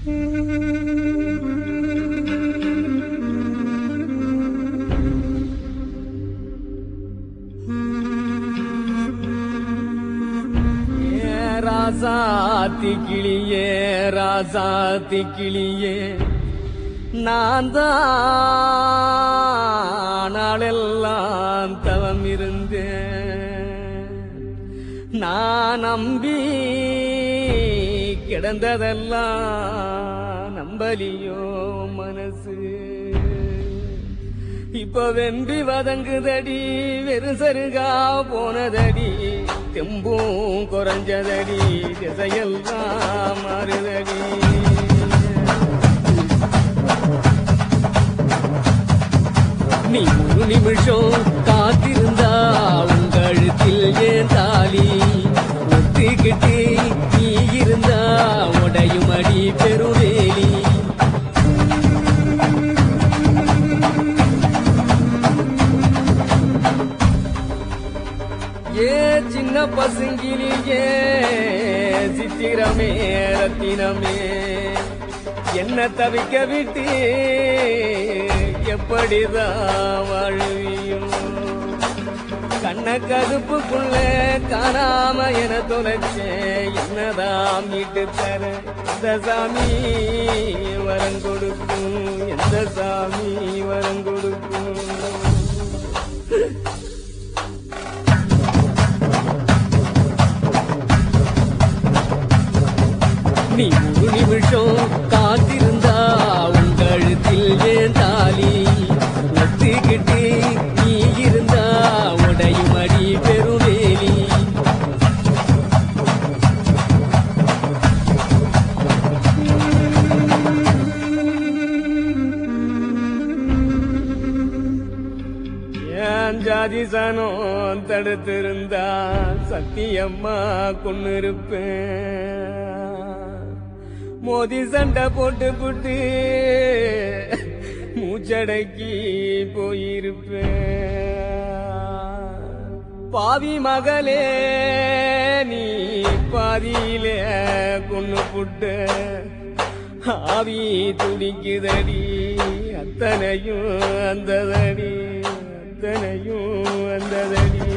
ஏ ராசாத்தி கிளியே ராசாத்தி கிளியே நான் தான் நாளெல்லாம் தவம் இருந்தேன் நான் நம்பி கிடந்ததெல்லாம் நம்பலியோ மனசு இப்ப வெம்பி வதங்குதடி வெறுசருகா போனதடி தெம்பும் குறைஞ்சதடி திசையெல்லாம் மாறுதடி நீ ஒரு நிமிஷம் காத்திருந்தா உங்க கழுத்தில் ஏன் தாலி ஒத்துக்கிட்டு நீ இருந்தா உடையும் அடி பெருவேலி ஏ சின்ன பசுங்கிலியே சித்திரமே ரத்தினமே என்ன தவிக்க விட்டு எப்படிதான் வாழ்வியும் கண்ண கதுப்புக்குள்ள காணாம என தொலைச்சேன் என்னதான் மீட்டு தர எந்த சாமி வரம் கொடுக்கும் எந்த சாமி வரம் கொடுக்கும் நீ ஒரு நிமிஷம் காத்திருந்தா உன் கழுத்தில் ஏன் தாலி ஒத்துக்கிட்டு நீ இருந்தா உடையும் அடி பெருவேலி ஏன் ஜாதி சனம் தடுத்திருந்தா சத்தியம்மா கொண்டு இருப்பேன் மோதி சண்டை போட்டு புட்டு மூச்சடக்கி போயிருப்பேன் பாவி மகளே நீ பாதியிலே கொண்டு புட்ட ஆவி துடிக்குதடி அத்தனையும் அந்ததடி அத்தனையும் அந்ததடி